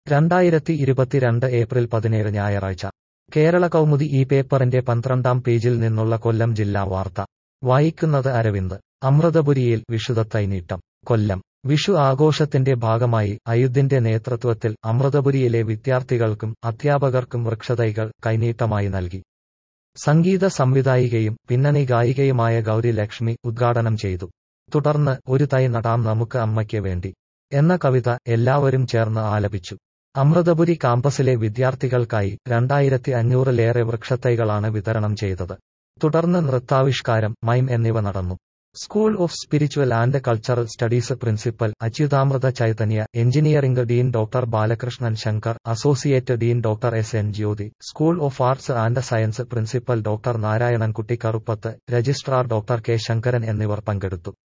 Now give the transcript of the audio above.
രണ്ടായിരത്തി ഇരുപത്തിരണ്ട് ഏപ്രിൽ പതിനേഴ് ഞായറാഴ്ച കേരള കൗമുദി ഈ പേപ്പറിന്റെ പന്ത്രണ്ടാം പേജിൽ നിന്നുള്ള കൊല്ലം ജില്ലാ വാർത്ത വായിക്കുന്നത് അരവിന്ദ് അമൃതപുരിയിൽ വിഷുദത്തൈനീട്ടം കൊല്ലം വിഷു ആഘോഷത്തിന്റെ ഭാഗമായി അയുദ്ധിന്റെ നേതൃത്വത്തിൽ അമൃതപുരിയിലെ വിദ്യാർത്ഥികൾക്കും അധ്യാപകർക്കും വൃക്ഷതൈകൾ കൈനീട്ടമായി നൽകി സംഗീത സംവിധായികയും പിന്നണി ഗായികയുമായ ഗൗരി ലക്ഷ്മി ഉദ്ഘാടനം ചെയ്തു തുടർന്ന് ഒരു തൈ നടാം നമുക്ക് അമ്മയ്ക്ക് വേണ്ടി എന്ന കവിത എല്ലാവരും ചേർന്ന് ആലപിച്ചു അമൃതപുരി കാമ്പസിലെ വിദ്യാർത്ഥികൾക്കായി രണ്ടായിരത്തി അഞ്ഞൂറിലേറെ വൃക്ഷത്തൈകളാണ് വിതരണം ചെയ്തത് തുടർന്ന് നൃത്താവിഷ്കാരം മൈം എന്നിവ നടന്നു school of spiritual and cultural studies principal Achyutamrita Chaitanya engineering dean doctor Balakrishnan Shankar associate dean doctor S N Jyothi school of arts and science principal doctor Narayanankutty Karuppath registrar doctor K Sankaran എന്നിവർ പങ്കെടുത്തു